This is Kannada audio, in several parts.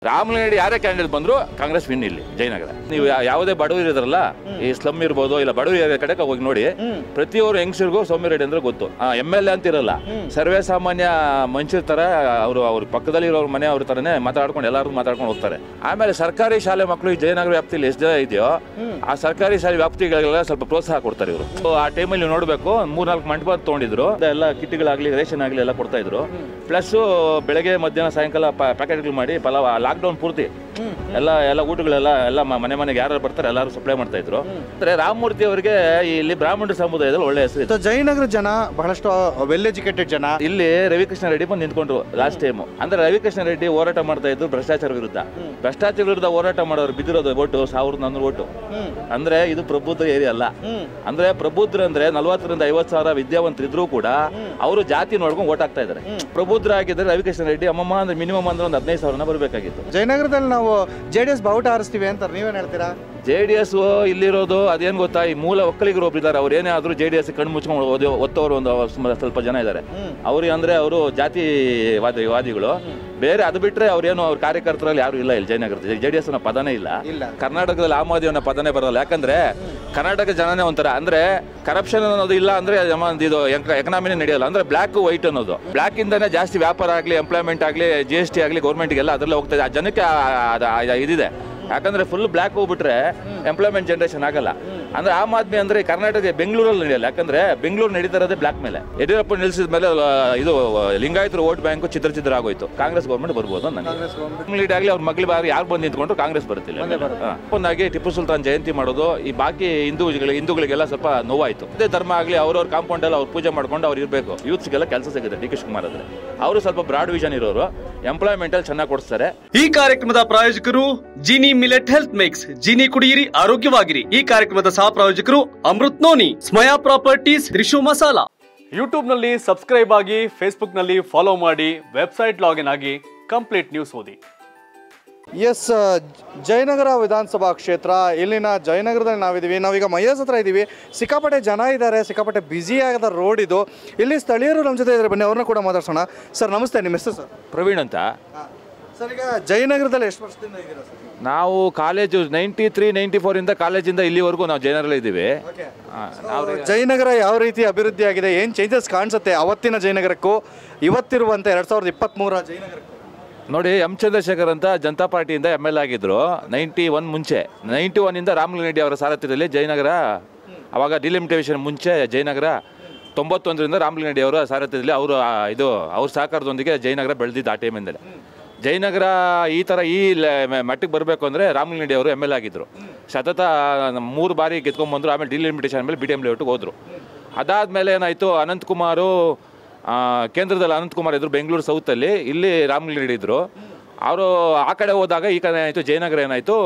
ರಾಮಲಿಂಗಡಿ ಯಾರೇ ಕ್ಯಾಂಡಿಡೇಟ್ ಬಂದ್ರು ಕಾಂಗ್ರೆಸ್ ವಿನ್ ಇಲ್ಲಿ ಜಯನಗರ ನೀವು ಯಾ- ಯಾವುದೇ ಬಡವರು ಇದ್ರಲ್ಲ ಈ ಸ್ಲಮ್ ಇರ್ಬೋದು ಇಲ್ಲ ಬಡವರು ಏರಿಯಾ ಕಡೆ ಹೋಗಿ ನೋಡಿ ಪ್ರತಿಯೊಬ್ಬರು ಹೆಂಗಸರಿಗೂ ಸೌಮ್ಯ ರೆಡ್ಡಿ ಅಂದ್ರೆ ಗೊತ್ತು ಎಮ್ ಎಲ್ ಎ ಅಂತ ಇರಲ್ಲ ಸರ್ವೇ ಸಾಮಾನ್ಯ ಮನುಷ್ಯರ ತರ ಅವರು ಅವ್ರ ಪಕ್ಕದಲ್ಲಿ ಇರೋ ಮನೆ ಅವ್ರ ತರನೇ ಮಾತಾಡ್ಕೊಂಡು ಎಲ್ಲರೂ ಮಾತಾಡ್ಕೊಂಡು ಹೋಗ್ತಾರೆ ಆಮೇಲೆ ಸರ್ಕಾರಿ ಶಾಲೆ ಮಕ್ಕಳು ಈ ಜಯನಗರ ವ್ಯಾಪ್ತಿಯಲ್ಲಿ ಎಷ್ಟು ಜನ ಇದೆಯೋ ಆ ಸರ್ಕಾರಿ ಶಾಲೆ ವ್ಯಾಪ್ತಿಗಳಿಗೆಲ್ಲ ಸ್ವಲ್ಪ ಪ್ರೋತ್ಸಾಹ ಕೊಡ್ತಾರೆ ಇವರು ಆ ಟೈಮಲ್ಲಿ ನೀವು ನೋಡಬೇಕು ಮೂರ್ನಾಲ್ಕು ಮಂಟಪ ತೊಗೊಂಡಿದ್ರು ಎಲ್ಲ ಕಿಟ್ಗಳಾಗ್ಲಿ ರೇಷನ್ ಆಗಲಿ ಎಲ್ಲ ಕೊಡ್ತಾ ಇದ್ರು ಪ್ಲಸ್ ಬೆಳಗ್ಗೆ ಮಧ್ಯಾಹ್ನ ಸಾಯಂಕಾಲ ಪ್ಯಾಕೆಟ್ಗಳು ಮಾಡಿ ಪಲಾವ್ ಲಾಕ್ಡೌನ್ ಪೂರ್ತಿ ಎಲ್ಲ ಎಲ್ಲ ಊಟಗಳೆಲ್ಲ ಎಲ್ಲ ಮ- ಮನೆ ಮನೆಗೆ ಯಾರು ಬರ್ತಾರೆ ಎಲ್ಲರೂ ಸಪ್ಲೈ ಮಾಡ್ತಾ ಇದ್ರು ಅಂದ್ರೆ ರಾಮಮೂರ್ತಿ ಅವರಿಗೆ ಇಲ್ಲಿ ಬ್ರಾಹ್ಮಣ ಸಮುದಾಯದಲ್ಲಿ ಒಳ್ಳೆ ಹೆಸರು ಸೊ ಜಯನಗರ ಜನ ಬಹಳಷ್ಟು ವೆಲ್ ಎಜುಕೇಟೆಡ್ ಜನ ಇಲ್ಲಿ ರವಿಕೃಷ್ಣ ರೆಡ್ಡಿ ಬಂದು ನಿಂತ್ಕೊಂಡ್ರು ಲಾಸ್ಟ್ ಟೈಮ್ ಅಂದ್ರೆ ರವಿಕೃಷ್ಣ ರೆಡ್ಡಿ ಹೋರಾಟ ಮಾಡ್ತಾ ಇದ್ರು ಭ್ರಷ್ಟಾಚಾರ ವಿರುದ್ಧ ಭ್ರಷ್ಟಾಚಾರ ವಿರುದ್ಧ ಹೋರಾಟ ಮಾಡೋರು ಬಿದ್ದಿರೋದು ಓಟು ಸಾವಿರದ ನಾನ್ನೂರು ಓಟು ಅಂದ್ರೆ ಇದು ಪ್ರಬುದ್ಧ ಏರಿಯಾ ಅಲ್ಲ ಅಂದ್ರೆ ಪ್ರಬುದ್ಧರು ಅಂದ್ರೆ ನಲವತ್ತರಿಂದ ಐವತ್ತು ಸಾವಿರ ವಿದ್ಯಾವಂತರಿದ್ರು ಕೂಡ ಅವರು ಜಾತಿ ನೋಡ್ಕೊಂಡು ಓಟ್ ಹಾಕ್ತಾ ಇದ್ದಾರೆ ಪ್ರಬುದ್ಧರ ಆಗಿದ್ರೆ ರವಿಕೃಷ್ಣ ರೆಡ್ಡಿ ಅಮ್ಮಮ್ಮ ಅಂದ್ರೆ ಮಿನಿಮಮ್ ಅಂದ್ರೆ ಒಂದು ಹದಿನೈದು ಸಾವಿರನ ಬರಬೇಕಾಗಿತ್ತು ಜಯನಗರದಲ್ಲಿ ನಾವು ಜೆ ಡಿ ಎಸ್ ಬಾವುಟ ಹಾರಿಸ್ತೀವಿ ಅಂತಾರೆ ನೀವೇನು ಹೇಳ್ತೀರಾ ಜೆ ಡಿ ಎಸ್ ಇಲ್ಲಿರೋದು ಅದೇನು ಗೊತ್ತಾ ಈ ಮೂಲ ಒಕ್ಕಲಿಗರು ಒಬ್ರಿದ್ದಾರೆ ಅವ್ರು ಏನೇ ಆದ್ರೂ ಜೆ ಡಿ ಎಸ್ ಕಣ್ಣು ಮುಚ್ಕೊಂಡು ಓದಿ ಒತ್ತೋರು ಒಂದು ಸುಮಾರು ಸ್ವಲ್ಪ ಜನ ಇದ್ದಾರೆ ಅವ್ರಿಗೆ ಅಂದ್ರೆ ಅವರು ಜಾತಿ ವಾದಿ ವಾದಿಗಳು ಬೇರೆ ಅದು ಬಿಟ್ರೆ ಅವ್ರೇನು ಅವ್ರ ಕಾರ್ಯಕರ್ತರಲ್ಲಿ ಯಾರು ಇಲ್ಲ ಇಲ್ಲಿ ಜಯನಗರ ಜೆ ಡಿ ಎಸ್ ಅನ್ನೋ ಪದನೇ ಇಲ್ಲ ಇಲ್ಲ. ಕರ್ನಾಟಕದಲ್ಲಿ ಆಮ್ ಆದ್ಮಿ ಅನ್ನೋ ಪದನೇ ಬರೋಲ್ಲ ಯಾಕಂದ್ರೆ ಕರ್ನಾಟಕ ಜನನೇ ಒಂಥರ ಅಂದ್ರೆ ಕರಪ್ಷನ್ ಅನ್ನೋದು ಇಲ್ಲ ಅಂದ್ರೆ ಅಮ್ಮ ಇದು ಎಕನಾಮಿನೇ ನಡೆಯಲ್ಲ ಅಂದ್ರೆ ಬ್ಲ್ಯಾಕ್ ವೈಟ್ ಅನ್ನೋದು ಬ್ಲ್ಯಾಕ್ ಇಂದಾನೆ ಜಾಸ್ತಿ ವ್ಯಾಪಾರ ಆಗಲಿ ಎಂಪ್ಲಾಯ್ಮೆಂಟ್ ಆಗಲಿ ಜಿ ಎಸ್ ಟಿ ಆಗಲಿ ಗೌರ್ಮೆಂಟ್ಗೆಲ್ಲ ಅದರಲ್ಲೇ ಹೋಗ್ತಾ ಇದೆ ಆ ಜನಕ್ಕೆ ಆ- ಆ- ಆ- ಇದಿದೆ ಯಾಕಂದ್ರೆ ಫುಲ್ ಬ್ಲ್ಯಾಕ್ ಹೋಗ್ಬಿಟ್ರೆ ಎಂಪ್ಲಾಯ್ಮೆಂಟ್ ಜನರೇಷನ್ ಆಗಲ್ಲ ಅಂದ್ರೆ ಆಮ್ ಆದ್ಮಿ ಅಂದ್ರೆ ಕರ್ನಾಟಕ ಬೆಂಗಳೂರಲ್ಲಿ ನಡೆಯಲ್ಲ ಯಾಕಂದ್ರೆ ಬೆಂಗಳೂರು ನಡೀತಾ ಇರೋದೇ ಬ್ಲ್ಯಾಕ್ ಮೇಲೆ ಯಡಿಯೂರಪ್ಪ ನಿಲ್ಸಿದ ಮೇಲೆ ಆ, ಇದು ಲಿಂಗಾಯತರ ವೋಟ್ ಬ್ಯಾಂಕ್ ಚಿತ್ರ ಚಿತ್ರ ಆಗೋಯ್ತು ಕಾಂಗ್ರೆಸ್ ಗೌರ್ಮೆಂಟ್ ಬರ್ಬೋದು ನನಗೆ ಲೀಡ್ ಆಗಲಿ ಅವ್ರ ಮಗಳ ಬಾರಿ ಯಾರು ಬಂದು ನಿಂತ್ಕೊಂಡ್ರು ಕಾಂಗ್ರೆಸ್ ಬರುತ್ತಿಲ್ಲ ಒಂದಾಗಿ ಟಿಪ್ಪು ಸುಲ್ತಾನ್ ಜಯಂತಿ ಮಾಡೋದು ಈ ಬಾಕಿ ಹಿಂದೂಗಳಿಗೆ ಹಿಂದೂಗಳಿಗೆಲ್ಲ ಸ್ವಲ್ಪ ನೋವಾಯ್ತು ಅದೇ ಧರ್ಮ ಆಗಲಿ ಅವ್ರವ್ರ ಕಾಂಪೌಂಡ್ ಅಲ್ಲಿ ಅವ್ರು ಪೂಜೆ ಮಾಡ್ಕೊಂಡು ಅವ್ರು ಇರಬೇಕು ಯೂತ್ಸ್ಗೆಲ್ಲ ಕೆಲಸ ಸಿಗುತ್ತೆ ಡಿ ಕೆ ಶಿವಕುಮಾರ್ ಆದ್ರೆ ಅವರು ಸ್ವಲ್ಪ ಬ್ರಾಡ್ ವಿಷನ್ ಇರೋರು ಎಂಪ್ಲಾಯ್ಮೆಂಟ್ ಅಲ್ಲಿ ಚೆನ್ನಾಗಿ ಕೊಡಿಸ್ತಾರೆ ಈ ಕಾರ್ಯಕ್ರಮದ ಪ್ರಾಯೋಜಕರು Jini millet health mix Jini ಕುಡಿಯಿರಿ ಆರೋಗ್ಯವಾಗಿರಿ ಈ ಕಾರ್ಯಕ್ರಮದ ಸಹ ಪ್ರಾಯೋಜಕರು ಅಮೃತ್ ನೋನಿ ಸ್ಮಯಾ ಪ್ರಾಪರ್ಟೀಸ್ ತ್ರಿಶು ಮಸಾಲಾ ಯೂಟ್ಯೂಬ್ನಲ್ಲಿ ಸಬ್ಸ್ಕ್ರೈಬ್ ಆಗಿ ಫೇಸ್ಬುಕ್ನಲ್ಲಿ ಫಾಲೋ ಮಾಡಿ ವೆಬ್ಸೈಟ್ ಲಾಗಿನ್ ಆಗಿ ಕಂಪ್ಲೀಟ್ ನ್ಯೂಸ್ ಓದಿ ಎಸ್ ಜಯನಗರ ವಿಧಾನಸಭಾ ಕ್ಷೇತ್ರ ಇಲ್ಲಿನ ಜಯನಗರದಲ್ಲಿ ನಾವಿದ್ದೀವಿ ನಾವೀಗ ಮೈಯಸ್ ಹತ್ರ ಇದ್ದೀವಿ ಸಿಕ್ಕಾಪಟ್ಟೆ ಜನ ಇದ್ದಾರೆ ಸಿಕ್ಕಾಪಟ್ಟೆ ಬ್ಯುಸಿ ಆದ ರೋಡ್ ಇದು ಇಲ್ಲಿ ಸ್ಥಳೀಯರು ನಮ್ಮ ಜೊತೆ ಇದ್ದಾರೆ ಬನ್ನಿ ಅವ್ರನ್ನ ಕೂಡ ಮಾತಾಡ್ಸೋಣ ಸರ್ ನಮಸ್ತೆ ನಿಮ್ಮ ಹೆಸರು ಸರ್ ಪ್ರವೀಣ್ ಅಂತ ಸರ್ ಈಗ ಜಯನಗರದಲ್ಲಿ ಎಷ್ಟು ವರ್ಷದಿಂದ ಇದ್ದೀರಾ ಸರ್ ನಾವು ಕಾಲೇಜು ನೈಂಟಿ ತ್ರೀ ನೈಂಟಿ ಫೋರಿಂದ ಕಾಲೇಜಿಂದ ಇಲ್ಲಿವರೆಗೂ ನಾವು ಜೈನರಲ್ಲೇ ಇದ್ದೀವಿ ಆ, ನಾವು ಜಯನಗರ ಯಾವ ರೀತಿ ಅಭಿವೃದ್ಧಿ ಆಗಿದೆ ಏನು ಚೇಂಜಸ್ ಕಾಣಿಸುತ್ತೆ ಅವತ್ತಿನ ಜಯನಗರಕ್ಕೂ ಇವತ್ತಿರುವಂತೆ ಎರಡು ಸಾವಿರದ ಇಪ್ಪತ್ತ್ಮೂರ ಜಯನಗರಕ್ಕೂ ನೋಡಿ ಎಂ ಚಂದ್ರಶೇಖರ್ ಅಂತ ಜನತಾ ಪಾರ್ಟಿಯಿಂದ ಎಮ್ ಎಲ್ ಆಗಿದ್ರು ನೈಂಟಿ ಒನ್ ಮುಂಚೆ ನೈಂಟಿ ಒನ್ನಿಂದ ರಾಮಲಿಂಗರೆಡ್ಡಿ ಅವರ ಸಾರಥ್ಯದಲ್ಲಿ ಜಯನಗರ ಅವಾಗ ಡಿಲಿಮಿಟೇಷನ್ ಮುಂಚೆ ಜಯನಗರ ತೊಂಬತ್ತೊಂದರಿಂದ ರಾಮಲಿಂಗರೆಡ್ಡಿ ಅವರ ಸಾರಥ್ಯದಲ್ಲಿ ಅವರು ಆ, ಇದು ಅವ್ರ ಸಹಕಾರದೊಂದಿಗೆ ಜಯನಗರ ಬೆಳೆದಿದ್ದು ಆ ಟೈಮಿಂದಲೇ ಜಯನಗರ ಈ ಥರ ಈ ಲೆ- ಮಟ್ಟಕ್ಕೆ ಬರಬೇಕು ಅಂದರೆ ರಾಮಲಿಂಗರೆಡ್ಡಿ ಅವರು ಎಮ್ ಎಲ್ ಆಗಿದ್ದರು ಸತತ ಮೂರು ಬಾರಿ ಗೆದ್ಕೊಂಡ್ಬಂದ್ರು ಆಮೇಲೆ ಡಿಲಿಮಿಟೇಷನ್ ಮೇಲೆ ಬಿ ಟಿ ಎಮ್ ಲೇಔಟ್ಗೆ ಹೋದರು ಅದಾದಮೇಲೆ ಏನಾಯಿತು ಅನಂತಕುಮಾರು ಆ, ಕೇಂದ್ರದಲ್ಲಿ ಅನಂತಕುಮಾರ್ ಇದ್ರು ಬೆಂಗಳೂರು ಸೌತಲ್ಲಿ ಇಲ್ಲಿ ರಾಮಲಿಂಗರೆಡ್ಡಿ ಇದ್ರು ಅವರು ಆ ಕಡೆ ಹೋದಾಗ ಈ ಕಡೆ ಏನಾಯಿತು ಜಯನಗರ ಏನಾಯಿತು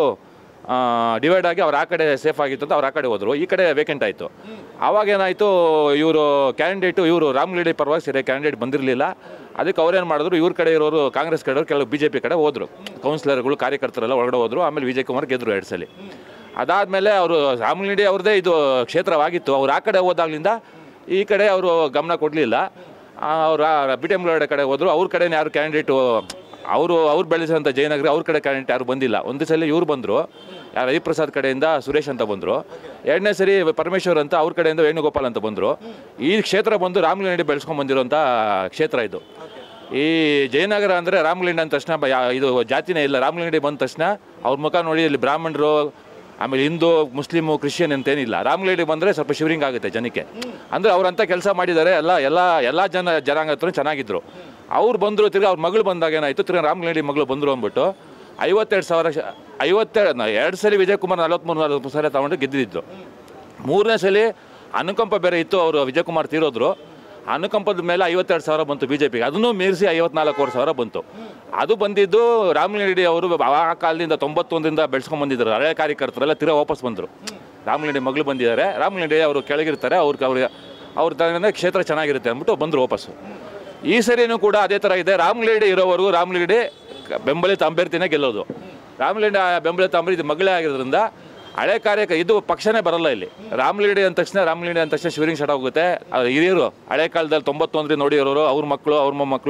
ಡಿವೈಡ್ ಆಗಿ ಅವ್ರು ಆ ಕಡೆ ಸೇಫ್ ಆಗಿತ್ತು ಅಂತ ಅವ್ರು ಆ ಕಡೆ ಹೋದ್ರು ಈ ಕಡೆ ವೇಕೆಂಟ್ ಆಯಿತು ಆವಾಗ ಏನಾಯಿತು ಇವರು ಕ್ಯಾಂಡಿಡೇಟು ಇವರು ರಾಮಲಿಂಗರೆಡ್ಡಿ ಪರವಾಗಿ ಸರಿಯಾಗಿ ಕ್ಯಾಂಡಿಡೇಟ್ ಬಂದಿರಲಿಲ್ಲ ಅದಕ್ಕೆ ಅವ್ರೇನು ಮಾಡಿದ್ರು ಇವ್ರ ಕಡೆ ಇರೋರು ಕಾಂಗ್ರೆಸ್ ಕಡೆ ಕೆಲವು ಬಿ ಜೆ ಪಿ ಕಡೆ ಹೋದರು ಕೌನ್ಸಿಲರ್ಗಳು ಕಾರ್ಯಕರ್ತರೆಲ್ಲ ಒಳಗಡೆ ಹೋದರು ಆಮೇಲೆ ವಿಜಯ್ ಕುಮಾರ್ ಗೆದ್ರು ಎರಡು ಸಲ ಅದಾದಮೇಲೆ ಅವರು ರಾಮಲಿಂಗರೆಡ್ಡಿ ಅವ್ರದ್ದೇ ಇದು ಕ್ಷೇತ್ರವಾಗಿತ್ತು ಅವ್ರು ಆ ಕಡೆ ಹೋದಾಗ್ಲಿಂದ ಈ ಕಡೆ ಅವರು ಗಮನ ಕೊಡಲಿಲ್ಲ ಅವ್ರು ಬಿ ಟಿ ಎಮ್ ಕಡೆ ಹೋದ್ರು ಅವ್ರ ಕಡೆ ಯಾರು ಕ್ಯಾಂಡಿಡೇಟು ಅವರು ಅವ್ರು ಬೆಳೆಸೋಂಥ ಜಯನಗರ ಅವ್ರ ಕಡೆ ಕ್ಯಾಂಡಿಡೇಟ್ ಯಾರು ಬಂದಿಲ್ಲ ಒಂದು ಸಲ ಇವ್ರು ಬಂದರು ಯಾರು ಹರಿಪ್ರಸಾದ್ ಕಡೆಯಿಂದ ಸುರೇಶ್ ಅಂತ ಬಂದರು ಎರಡನೇ ಸರಿ ಪರಮೇಶ್ವರ್ ಅಂತ ಅವ್ರ ಕಡೆಯಿಂದ ವೇಣುಗೋಪಾಲ್ ಅಂತ ಬಂದರು ಈ ಕ್ಷೇತ್ರ ಬಂದು ರಾಮಲಿಂಗಡಿ ಬೆಳೆಸ್ಕೊಂಡು ಬಂದಿರೋಂಥ ಕ್ಷೇತ್ರ ಇದು ಈ ಜಯನಗರ ಅಂದರೆ ರಾಮಲಿಂಗ ಅಂದ ತಕ್ಷಣ ಬ- ಯಾ- ಇದು ಜಾತಿನೇ ಇಲ್ಲ ರಾಮಲಿಂಗಡಿ ಬಂದ ತಕ್ಷಣ ಅವ್ರ ಮುಖ ನೋಡಿ ಇಲ್ಲಿ ಬ್ರಾಹ್ಮಣರು ಆಮೇಲೆ ಹಿಂದೂ ಮುಸ್ಲಿಮು ಕ್ರಿಶ್ಚಿಯನ್ ಅಂತೇನಿಲ್ಲ ರಾಮಲಿಂಗಡಿ ಬಂದರೆ ಸ್ವಲ್ಪ ಶಿವರಿಂಗ್ ಆಗುತ್ತೆ ಜನಕ್ಕೆ ಅಂದರೆ ಅವ್ರಂಥ ಕೆಲಸ ಮಾಡಿದ್ದಾರೆ ಎಲ್ಲ ಎಲ್ಲ ಎಲ್ಲ ಜನ ಜನಾಂಗ ಹತ್ರ ಚೆನ್ನಾಗಿದ್ರು ಅವ್ರು ಬಂದರು ತಿರ್ಗಿ ಅವ್ರ ಮಗಳು ಬಂದಾಗ ಏನಾಯಿತು ತಿರ್ಗಿ ರಾಮಲಿಂಗಡಿ ಮಗಳು ಬಂದರು ಅಂದ್ಬಿಟ್ಟು ಐವತ್ತೆರಡು ಸಾವಿರ ಶ- ಐವತ್ತೆರಡು ಎರಡು ಸಲ ವಿಜಯ್ ಕುಮಾರ್ ನಲವತ್ತ್ಮೂರು ನಲವತ್ತು ಸಾವಿರ ತಗೊಂಡು ಗೆದ್ದಿದ್ದು ಮೂರನೇ ಸಲ ಅನುಕಂಪ ಬೇರೆ ಇತ್ತು ಅವರು ವಿಜಯ್ ಕುಮಾರ್ ತೀರೋದ್ರು ಅನುಕಂಪದ ಮೇಲೆ ಐವತ್ತೆರಡು ಸಾವಿರ ಬಂತು ಬಿ ಜೆ ಪಿಗೆ ಅದನ್ನು ಮೀರಿಸಿ ಐವತ್ನಾಲ್ಕೂವರೆ ಸಾವಿರ ಬಂತು ಅದು ಬಂದಿದ್ದು ರಾಮಲಿಂಗರೆಡ್ಡಿ ಅವರು ಆ ಕಾಲದಿಂದ ತೊಂಬತ್ತೊಂದರಿಂದ ಬೆಳೆಸ್ಕೊಂಡು ಬಂದಿದ್ರು ಹಳೆ ಕಾರ್ಯಕರ್ತರೆಲ್ಲ ತಿರ ವಾಪಸ್ ಬಂದರು ರಾಮಲಿಂಗರೆಡ್ಡಿ ಮಗಳು ಬಂದಿದ್ದಾರೆ ರಾಮಲಿಂಗರೆಡ್ಡಿ ಅವರು ಕೆಳಗಿರ್ತಾರೆ ಅವ್ರಿಗೆ ಅವ್ರಿಗೆ ಅವ್ರ ತಗೊಂಡ ಕ್ಷೇತ್ರ ಚೆನ್ನಾಗಿರುತ್ತೆ ಅಂದ್ಬಿಟ್ಟು ಬಂದರು ವಾಪಸ್ಸು ಈ ಸರಿನೂ ಕೂಡ ಅದೇ ಥರ ಇದೆ ರಾಮಲಿಂಗರೆಡ್ಡಿ ಇರೋವರೆಗೂ ರಾಮಲಿಂಗರೆಡ್ಡಿ ಬೆಂಬಲಿತ ಅಭ್ಯರ್ಥಿನೇ ಗೆಲ್ಲೋದು ರಾಮಲಿಂಗ ಬೆಂಬಲಿತ ಅಭ್ಯರ್ಥಿ ಮಗಳೇ ಆಗಿರೋದ್ರಿಂದ ಹಳೆ ಕಾರ್ಯಕ ಇದು ಪಕ್ಷನೇ ಬರಲ್ಲ ಇಲ್ಲಿ ರಾಮಲಿಂಗಡಿ ಅಂದ ತಕ್ಷಣ ರಾಮಲಿಂಗಡಿ ಅಂದ ತಕ್ಷಣ ಶಿವರಿಂಗ್ ಸ್ಟಾರ್ಟ್ ಆಗುತ್ತೆ ಅದು ಹಿರಿಯರು ಹಳೆ ಕಾಲದಲ್ಲಿ ತೊಂಬತ್ತೊಂದರಿಂದ ನೋಡಿರೋರು ಅವ್ರ ಮಕ್ಕಳು ಅವ್ರ ಮೊಮ್ಮಕ್ಕಳು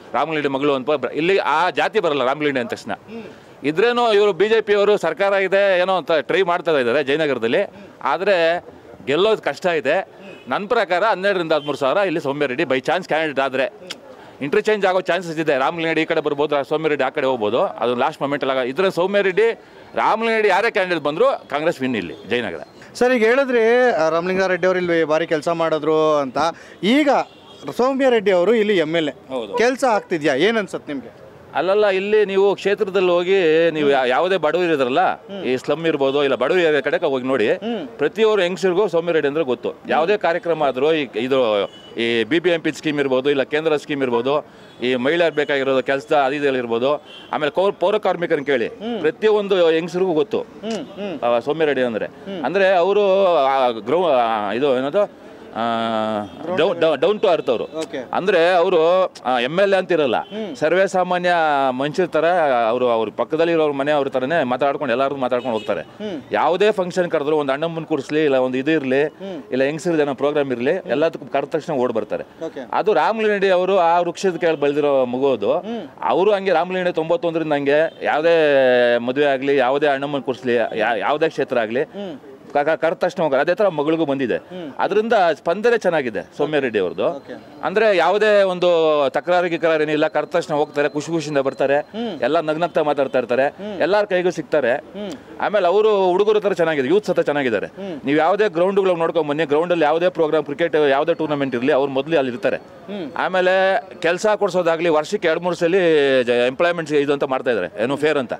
ರಾಮಲಿಂಗಡಿ ಮಗಳು ಅಂತ ಬ- ಇಲ್ಲಿ ಆ ಜಾತಿ ಬರಲ್ಲ ರಾಮಲಿಂಗಡಿ ಅಂದ ತಕ್ಷಣ ಇದ್ರೇನು ಇವರು ಬಿ ಜೆ ಪಿಯವರು ಸರ್ಕಾರ ಇದೆ ಏನೋ ಅಂತ ಟ್ರೈ ಮಾಡ್ತಾ ಇದ್ದಾರೆ ಜಯನಗರದಲ್ಲಿ ಆದರೆ ಗೆಲ್ಲೋದು ಕಷ್ಟ ಇದೆ ನನ್ನ ಪ್ರಕಾರ ಹನ್ನೆರಡರಿಂದ ಹದಿಮೂರು ಸಾವಿರ ಇಲ್ಲಿ Soumya Reddy by chance candidate ಆದರೆ ಇಂಟರ್ಚೇಂಜ್ ಆಗೋ ಚಾನ್ಸಸ್ ಇದೆ ರಾಮಲಿಂಗಡಿ ಈ ಕಡೆ ಬರ್ಬೋದು ರಾ- ಸೌಮ್ಯ ರೆಡ್ಡಿ ಆ ಕಡೆ ಹೋಗ್ಬೋದು ಅದು ಲಾಸ್ಟ್ ಮೊಮೆಂಟಲ್ಲಿ ಇದ್ರೆ ಸೌಮ್ಯ ರೆಡ್ಡಿ ರಾಮಲಿಂಗಡಿ ಯಾರೇ ಕ್ಯಾಂಡಿಡೇಟ್ ಬಂದರೂ ಕಾಂಗ್ರೆಸ್ ವಿನ್ ಇಲ್ಲಿ ಜಯನಗರ ಸರ್ ಈಗ ಹೇಳಿದ್ರಿ ಆ, ರಾಮಲಿಂಗಾರೆಡ್ಡಿ ಅವರು ಇಲ್ಲಿ ಬಾರಿ ಕೆಲಸ ಮಾಡಿದ್ರು ಅಂತ ಈಗ ಸೌಮ್ಯ ರೆಡ್ಡಿ ಅವರು ಇಲ್ಲಿ ಎಮ್ ಎಲ್ ಎ ಹೌದು. ಕೆಲಸ ಆಗ್ತಿದ್ಯಾ ಏನು ಅನ್ಸತ್ತೆ ನಿಮಗೆ ಅಲ್ಲಲ್ಲ ಇಲ್ಲಿ ನೀವು ಕ್ಷೇತ್ರದಲ್ಲಿ ಹೋಗಿ ನೀವು ಯಾ- ಯಾವುದೇ ಬಡವರು ಇರೋದ್ರಲ್ಲ ಈ ಸ್ಲಮ್ ಇರ್ಬೋದು ಇಲ್ಲ ಬಡವರು ಏರಿಯಾ ಕಡೆ ಹೋಗಿ ನೋಡಿ ಪ್ರತಿಯೊಬ್ಬರು ಹೆಂಗಸರಿಗೂ ಸೌಮ್ಯ ರೆಡ್ಡಿ ಅಂದ್ರೆ ಗೊತ್ತು ಯಾವುದೇ ಕಾರ್ಯಕ್ರಮ ಆದರೂ ಈ ಇದು ಈ B B M P scheme ಇರ್ಬೋದು ಇಲ್ಲ ಕೇಂದ್ರ ಸ್ಕೀಮ್ ಇರ್ಬೋದು ಈ ಮಹಿಳೆಯರು ಬೇಕಾಗಿರೋದು ಕೆಲಸ ಅದು ಇರ್ಬೋದು ಆಮೇಲೆ ಕೌ ಪೌರ ಕಾರ್ಮಿಕರನ್ನ ಕೇಳಿ ಪ್ರತಿಯೊಂದು ಹೆಂಗಸರಿಗೂ ಗೊತ್ತು ಆ, ಸೌಮ್ಯ ರೆಡ್ಡಿ ಅಂದ್ರೆ ಅಂದ್ರೆ ಅವರು ಗ್ರೌ ಆ, ಇದು ಏನದು ಡೌನ್ ಟು ಅರ್ತ್ ಅವರು ಓಕೆ ಅಂದ್ರೆ ಅವರು ಎಮ್ ಎಲ್ ಎ ಅಂತಿರಲ್ಲ ಸರ್ವೇ ಸಾಮಾನ್ಯ ಮನುಷ್ಯರ ತರ ಅವರು ಅವ್ರ ಪಕ್ಕದಲ್ಲಿ ಇರೋರ್ ಮನೆ ಅವ್ರ ತರನೇ ಮಾತಾಡ್ಕೊಂಡು ಎಲ್ಲಾರು ಮಾತಾಡ್ಕೊಂಡು ಹೋಗ್ತಾರೆ ಯಾವುದೇ ಫಂಕ್ಷನ್ ಕರೆದ್ರು ಒಂದು ಅಣ್ಣಮ್ಮನ್ ಕೂರಿಸ್ಲಿ ಇಲ್ಲ ಒಂದು ಇದು ಇರ್ಲಿ ಇಲ್ಲ ಹೆಂಗಸರದ ಏನೋ ಪ್ರೋಗ್ರಾಮ್ ಇರ್ಲಿ ಎಲ್ಲದಕ್ಕೂ ಕರೆದ ತಕ್ಷಣ ಓಡ್ ಬರ್ತಾರೆ ಓಕೆ ಅದು ರಾಮಲಿಂಗಡಿ ಅವರು ಆ ವೃಕ್ಷದ ಕೇಳಿ ಬೆಳೆದಿರೋ ಮಗೋದು ಅವರು ಹಂಗೆ ರಾಮಲಿಂಗಡಿ ತೊಂಬತ್ತೊಂದರಿಂದ ಹಂಗೆ ಯಾವುದೇ ಮದುವೆ ಆಗಲಿ ಯಾವುದೇ ಅಣ್ಣಮ್ಮನ್ ಕೂರಿಸ್ಲಿ ಯಾವುದೇ ಕ್ಷೇತ್ರ ಆಗಲಿ ಕರೆದ ತಕ್ಷಣ ಹೋಗಾರೆ ಅದೇ ತರ ಮಗಳಿಗೂ ಬಂದಿದೆ ಅದರಿಂದ ಸ್ಪಂದನೆ ಚೆನ್ನಾಗಿದೆ ಸೌಮ್ಯ ರೆಡ್ಡಿ ಅವ್ರದ್ದು ಅಂದ್ರೆ ಯಾವುದೇ ಒಂದು ತಕರಾರು ಗಿಕರಾರು ಏನಿಲ್ಲ ಕರೆದ ತಕ್ಷಣ ಹೋಗ್ತಾರೆ ಖುಷಿ ಖುಷಿಯಿಂದ ಬರ್ತಾರೆ ಎಲ್ಲ ನಗ್ನಗ್ತಾ ಮಾತಾಡ್ತಾ ಇರ್ತಾರೆ ಎಲ್ಲಾರ ಕೈಗೂ ಸಿಗ್ತಾರೆ ಆಮೇಲೆ ಅವರು ಹುಡುಗರು ತರ ಚೆನ್ನಾಗಿದೆ ಯೂತ್ ಸತ ಚೆನ್ನಾಗಿದ್ದಾರೆ ನೀವು ಯಾವುದೇ ಗ್ರೌಂಡ್ಗಳು ನೋಡ್ಕೊಂಡ್ ಬನ್ನಿ ಗ್ರೌಂಡ್ ಅಲ್ಲಿ ಯಾವುದೇ ಪ್ರೋಗ್ರಾಮ್ ಕ್ರಿಕೆಟ್ ಯಾವುದೇ ಟೂರ್ನಮೆಂಟ್ ಇರಲಿ ಅವ್ರು ಮೊದಲು ಅಲ್ಲಿ ಇರ್ತಾರೆ ಆಮೇಲೆ ಕೆಲಸ ಕೊಡ್ಸೋದಾಗ್ಲಿ ವರ್ಷಕ್ಕೆ ಎರಡು ಮೂರು ಸಲ ಎಂಪ್ಲಾಯ್ಮೆಂಟ್ ಇದು ಅಂತ ಮಾಡ್ತಾ ಇದ್ದಾರೆ ಏನು ಫೇರ್ ಅಂತ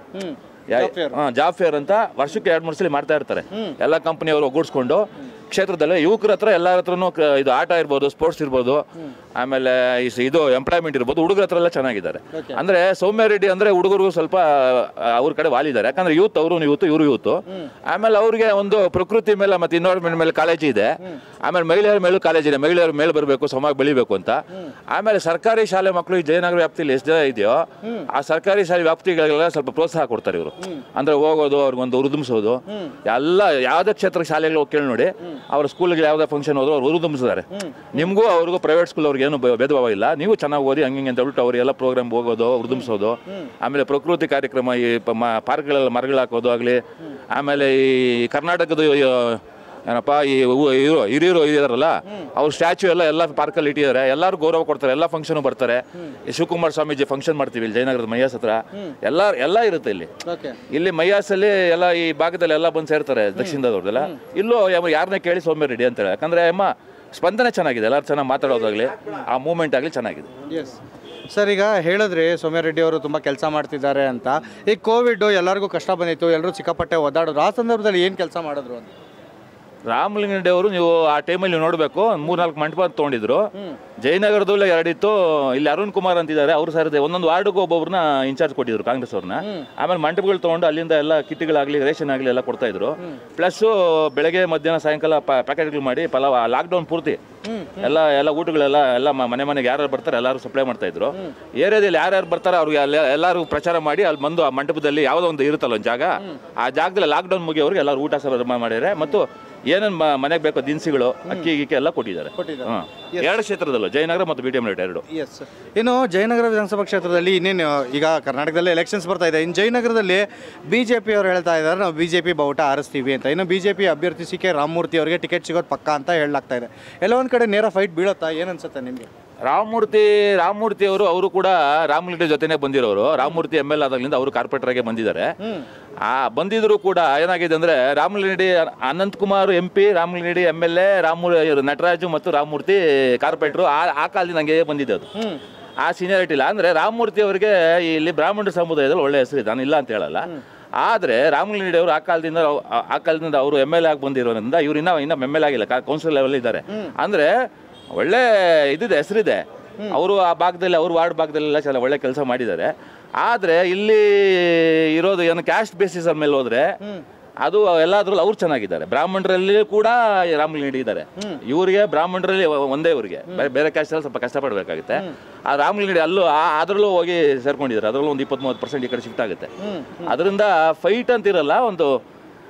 ಜಾಬ್ ಫೇರ್ ಅಂತ ವರ್ಷಕ್ಕೆ ಎರಡು ಮೂರು ಸಲ ಮಾಡ್ತಾ ಇರ್ತಾರೆ ಎಲ್ಲ ಕಂಪನಿಯವರು ಒಗ್ಗೂಡಿಸ್ಕೊಂಡು ಕ್ಷೇತ್ರದಲ್ಲಿ ಯುವಕರ ಹತ್ರ ಎಲ್ಲರ ಹತ್ರನೂ ಕ- ಇದು ಆಟ ಇರ್ಬೋದು ಸ್ಪೋರ್ಟ್ಸ್ ಇರ್ಬೋದು ಆಮೇಲೆ ಈ ಸ- ಇದು ಎಂಪ್ಲಾಯ್ಮೆಂಟ್ ಇರ್ಬೋದು ಹುಡುಗರ ಹತ್ರ ಎಲ್ಲ ಚೆನ್ನಾಗಿದ್ದಾರೆ ಅಂದ್ರೆ ಸೌಮ್ಯ ರೆಡ್ಡಿ ಅಂದ್ರೆ ಹುಡುಗರು ಸ್ವಲ್ಪ ಆ, ಅವ್ರ ಕಡೆ ವಾಲಿದ್ದಾರೆ ಯಾಕಂದ್ರೆ ಯೂತ್ ಅವರು ಯೂತ್ ಇವರು ಯೂತ್ ಆಮೇಲೆ ಅವ್ರಿಗೆ ಒಂದು ಪ್ರಕೃತಿ ಮೇಲೆ ಮತ್ತೆ ಇನ್ವಾಲ್ಮೆಂಟ್ ಮೇಲೆ ಕಾಲೇಜ್ ಇದೆ ಆಮೇಲೆ ಮಹಿಳೆಯರ ಮೇಲೂ ಕಾಲೇಜ್ ಇದೆ ಮಹಿಳೆಯರ ಮೇಲೆ ಬರಬೇಕು ಸಮಾಜ ಬೆಳಿಬೇಕು ಅಂತ ಆಮೇಲೆ ಸರ್ಕಾರಿ ಶಾಲೆ ಮಕ್ಕಳು ಈ ಜಯನಗರ ವ್ಯಾಪ್ತಿಯಲ್ಲಿ ಎಷ್ಟು ಜನ ಇದೆಯೋ ಆ ಸರ್ಕಾರಿ ಶಾಲೆ ವ್ಯಾಪ್ತಿಗಳಿಗೆಲ್ಲ ಸ್ವಲ್ಪ ಪ್ರೋತ್ಸಾಹ ಕೊಡ್ತಾರೆ ಇವರು ಅಂದ್ರೆ ಹೋಗೋದು ಅವ್ರಿಗೊಂದು ಉರುದುಂಬಿಸೋದು ಎಲ್ಲ ಯಾವುದೇ ಕ್ಷೇತ್ರ ಶಾಲೆಗಳು ಹೋಗಿ ಕೇಳಿ ನೋಡಿ ಅವ್ರ ಸ್ಕೂಲ್ಗೆ ಯಾವುದೇ ಫಂಕ್ಷನ್ ಹೋದ್ರು ಅವ್ರು ಉರುದುಂಬಿಸಿದ್ದಾರೆ ನಿಮಗೂ ಅವ್ರಿಗೂ ಪ್ರೈವೇಟ್ ಸ್ಕೂಲ್ ಅವ್ರಿಗೆ ಏನು ಭೇದ ಭಾವ ಇಲ್ಲ ನೀವು ಚೆನ್ನಾಗಿ ಓದಿ ಹಂಗೆ ಹಿಂಗೆ ಅಂತ ಹೇಳ್ಬಿಟ್ಟು ಅವರಿಗೆಲ್ಲ ಪ್ರೋಗ್ರಾಮ್ ಹೋಗೋದು ಉರುದುಂಬಿಸೋದು ಆಮೇಲೆ ಪ್ರಕೃತಿ ಕಾರ್ಯಕ್ರಮ ಈ ಪಾರ್ಕ್ಗಳೆಲ್ಲ ಮರಗಳು ಹಾಕೋದು ಆಗಲಿ ಆಮೇಲೆ ಈ ಕರ್ನಾಟಕದ ಈ, ಏನಪ್ಪ ಈ ಹೂ- ಇವ್ರು ಹಿರಿಯರು ಇದಾರಲ್ಲ ಅವ್ರ ಸ್ಟ್ಯಾಚ್ಯೂ ಎಲ್ಲ ಎಲ್ಲ ಪಾರ್ಕಲ್ಲಿ ಇಟ್ಟಿದ್ದಾರೆ ಎಲ್ಲರೂ ಗೌರವ ಕೊಡ್ತಾರೆ ಎಲ್ಲ ಫಂಕ್ಷನ್ ಬರ್ತಾರೆ ಈ ಶಿವಕುಮಾರ್ ಸ್ವಾಮೀಜಿ ಫಂಕ್ಷನ್ ಮಾಡ್ತೀವಿ ಇಲ್ಲಿ ಜಯನಗರದ ಮೈಯಾಸ್ ಹತ್ರ ಎಲ್ಲ ಎಲ್ಲ ಇರುತ್ತೆ ಇಲ್ಲಿ ಓಕೆ ಇಲ್ಲಿ ಮೈಯಾಸಲ್ಲಿ ಎಲ್ಲ ಈ ಭಾಗದಲ್ಲಿ ಎಲ್ಲ ಬಂದು ಸೇರ್ತಾರೆ ದಕ್ಷಿಣದವ್ರದ್ದೆಲ್ಲ ಇಲ್ಲೂ ಯಾವ- ಯಾರನ್ನ ಕೇಳಿ ಸೌಮ್ಯ ರೆಡ್ಡಿ ಅಂತೇಳಿ ಯಾಕಂದ್ರೆ ಅಮ್ಮ ಸ್ಪಂದನೆ ಚೆನ್ನಾಗಿದೆ ಎಲ್ಲರೂ ಚೆನ್ನಾಗಿ ಮಾತಾಡೋದಾಗ್ಲಿ ಆ ಮೂಮೆಂಟ್ ಆಗಲಿ ಚೆನ್ನಾಗಿದೆ ಎಸ್ ಸರ್ ಈಗ ಹೇಳಿದ್ರಿ ಸೌಮ್ಯ ರೆಡ್ಡಿ ಅವರು ತುಂಬ ಕೆಲಸ ಮಾಡ್ತಿದ್ದಾರೆ ಅಂತ ಈಗ ಕೋವಿಡ್ ಎಲ್ಲರಿಗೂ ಕಷ್ಟ ಬಂದಿತ್ತು ಎಲ್ಲರೂ ಸಿಕ್ಕಾಪಟ್ಟೆ ಓದಾಡಿದ್ರು ಆ ಸಂದರ್ಭದಲ್ಲಿ ಏನು ಕೆಲಸ ಮಾಡಿದ್ರು ಅಂತ ರಾಮಲಿಂಗರೆಡ್ಡಿ ಅವರು ನೀವು ಆ ಟೈಮಲ್ಲಿ ನೀವು ನೋಡಬೇಕು ಮೂರ್ನಾಲ್ಕು ಮಂಟಪ ತೊಗೊಂಡಿದ್ರು ಜಯನಗರದಲ್ಲೂ ಎರಡಿತ್ತು ಇಲ್ಲಿ ಅರುಣ್ ಕುಮಾರ್ ಅಂತಿದ್ದಾರೆ ಅವ್ರು ಸರ್ ಒಂದೊಂದು ವಾರ್ಡ್ಗೂ ಒಬ್ಬೊಬ್ರನ್ನ ಇನ್ಚಾರ್ಜ್ ಕೊಟ್ಟಿದ್ರು ಕಾಂಗ್ರೆಸ್ ಅವ್ರನ್ನ ಆಮೇಲೆ ಮಂಟಪಗಳು ತೊಗೊಂಡು ಅಲ್ಲಿಂದ ಎಲ್ಲ ಕಿಟ್ಗಳಾಗಲಿ ರೇಷನ್ ಆಗಲಿ ಎಲ್ಲ ಕೊಡ್ತಾ ಇದ್ರು ಪ್ಲಸ್ ಬೆಳಗ್ಗೆ ಮಧ್ಯಾಹ್ನ ಸಾಯಂಕಾಲ ಪ್ಯಾಕೆಟ್ಗಳು ಮಾಡಿ ಪಲಾವ್ ಲಾಕ್ಡೌನ್ ಪೂರ್ತಿ ಎಲ್ಲ ಎಲ್ಲ ಊಟಗಳೆಲ್ಲ ಎಲ್ಲ ಮ- ಮನೆ ಮನೆಗೆ ಯಾರ್ಯಾರು ಬರ್ತಾರೆ ಎಲ್ಲರೂ ಸಪ್ಲೈ ಮಾಡ್ತಾ ಇದ್ರು ಏರಿಯಾದಲ್ಲಿ ಯಾರ್ಯಾರು ಬರ್ತಾರೆ ಅವ್ರಿಗೆ ಅಲ್ಲಿ ಎಲ್ಲರೂ ಪ್ರಚಾರ ಮಾಡಿ ಅಲ್ಲಿ ಬಂದು ಆ ಮಂಟಪದಲ್ಲಿ ಯಾವುದೋ ಒಂದು ಇರುತ್ತಲ್ಲ ಒಂದು ಜಾಗ ಆ ಜಾಗದಲ್ಲಿ ಲಾಕ್ಡೌನ್ ಮುಗಿಯೋರಿಗೆ ಎಲ್ಲರೂ ಊಟ ಸಹ ಮಾಡಿದ್ದಾರೆ ಮತ್ತು ಏನೇನು ಮನೆಗೆ ಬೇಕೋ ದಿನಸಿಗಳು ಅಕ್ಕಿ ಗಿಕ್ಕಿ ಎಲ್ಲ ಕೊಟ್ಟಿದ್ದಾರೆ ಕೊಟ್ಟಿದ್ದಾರೆ. ಹಾಂ ಎರಡು ಕ್ಷೇತ್ರದಲ್ಲೂ ಜಯನಗರ ಮತ್ತು ಬಿ ಟಿ ಎಮ್ ಎರಡು ಎಸ್ ಇನ್ನು ಜಯನಗರ ವಿಧಾನಸಭಾ ಕ್ಷೇತ್ರದಲ್ಲಿ ಇನ್ನೇನು ಈಗ ಕರ್ನಾಟಕದಲ್ಲಿ ಎಲೆಕ್ಷನ್ಸ್ ಬರ್ತಾ ಇದೆ ಇನ್ನು ಜಯನಗರದಲ್ಲಿ ಬಿ ಜೆ ಪಿ ಅವರು ಹೇಳ್ತಾ ಇದ್ದಾರೆ ನಾವು ಬಿ ಜೆ ಪಿ ಬಾವುಟ ಆರಿಸ್ತೀವಿ ಅಂತ ಇನ್ನು ಬಿ ಜೆ ಪಿ ಅಭ್ಯರ್ಥಿ ಸಿ ಕೆ ರಾಮಮೂರ್ತಿ ಅವರಿಗೆ ಟಿಕೆಟ್ ಸಿಗೋದು ಪಕ್ಕ ಅಂತ ಹೇಳಲಾಗ್ತಾ ಇದೆ ಎಲ್ಲ ಒಂದು ಕಡೆ ನೇರ ಫೈಟ್ ಬೀಳುತ್ತಾ ಏನು ಅನ್ಸುತ್ತೆ ನಿಮಗೆ ರಾಮಮೂರ್ತಿ ರಾಮಮೂರ್ತಿ ಅವರು ಅವರು ಕೂಡ ರಾಮಲಿಂಗಡಿ ಜೊತೆನೆ ಬಂದಿರೋರು ರಾಮಮೂರ್ತಿ ಎಮ್ ಎಲ್ ಆದಾಗಲಿಂದ ಅವರು ಕಾರ್ಪೊರೇಟರ್ ಆಗಿ ಬಂದಿದ್ದಾರೆ ಆ ಬಂದಿದ್ರು ಕೂಡ ಏನಾಗಿದೆ ಅಂದ್ರೆ Ramalingareddy Ananth Kumar M P Ramalingareddy M L A Ramu Nataraju ಮತ್ತು ರಾಮಮೂರ್ತಿ ಕಾರ್ಪೊರೇಟರ್ ಆ ಆ ಕಾಲದಿಂದ ಹಂಗೆ ಬಂದಿದೆ ಅದು ಆ ಸೀನಿಯಾರಿಟಿ ಇಲ್ಲ ಅಂದ್ರೆ ರಾಮಮೂರ್ತಿ ಅವರಿಗೆ ಇಲ್ಲಿ ಬ್ರಾಹ್ಮಣ ಸಮುದಾಯದಲ್ಲಿ ಒಳ್ಳೆ ಹೆಸರಿದೆ ನಾನು ಇಲ್ಲ ಅಂತ ಹೇಳಲ್ಲ ಆದರೆ ರಾಮಲಿಂಗಡಿ ಅವರು ಆ ಕಾಲದಿಂದ ಆ- ಆ ಕಾಲದಿಂದ ಅವರು ಎಮ್ ಎಲ್ ಆಗಿ ಬಂದಿರೋದ್ರಿಂದ ಇವ್ರು ಇನ್ನೂ ಇನ್ನೂ ಎಮ್ ಎಲ್ ಆಗಿಲ್ಲ ಕೌನ್ಸಿಲ್ ಲೆವೆಲ್ ಇದ್ದಾರೆ ಅಂದ್ರೆ ಒಳ್ಳೆ ಇದಿದೆ ಹೆಸರಿದೆ ಅವರು ಆ ಭಾಗದಲ್ಲಿ ಅವ್ರ ವಾರ್ಡ್ ಭಾಗದಲ್ಲೆಲ್ಲ ಚೆನ್ನಾಗಿ ಒಳ್ಳೆ ಕೆಲಸ ಮಾಡಿದ್ದಾರೆ ಆದರೆ ಇಲ್ಲಿ ಇರೋದು ಏನು ಕ್ಯಾಸ್ಟ್ ಬೇಸಿಸ್ ಮೇಲೆ ಹೋದ್ರೆ ಅದು ಎಲ್ಲಾದ್ರಲ್ಲೂ ಅವ್ರು ಚೆನ್ನಾಗಿದ್ದಾರೆ ಬ್ರಾಹ್ಮಣರಲ್ಲಿ ಕೂಡ ರಾಮಲಿಂಗಡಿ ಇದ್ದಾರೆ ಇವರಿಗೆ ಬ್ರಾಹ್ಮಣರಲ್ಲಿ ಒಂದೇ ಇವರಿಗೆ ಬೇರೆ ಬೇರೆ ಕ್ಯಾಸ್ಟಲ್ಲಿ ಸ್ವಲ್ಪ ಕಷ್ಟಪಡಬೇಕಾಗುತ್ತೆ ಆ ರಾಮಲಿಂಗಡಿ ಅಲ್ಲೂ ಆ- ಅದರಲ್ಲೂ ಹೋಗಿ ಸೇರ್ಕೊಂಡಿದ್ದಾರೆ ಅದರಲ್ಲೂ ಒಂದು ಇಪ್ಪತ್ತ್ ಮೂವತ್ತು ಪರ್ಸೆಂಟ್ ಈ ಕಡೆ ಶಿಫ್ಟ್ ಆಗುತ್ತೆ ಅದರಿಂದ ಫೈಟ್ ಅಂತಿರಲ್ಲ ಒಂದು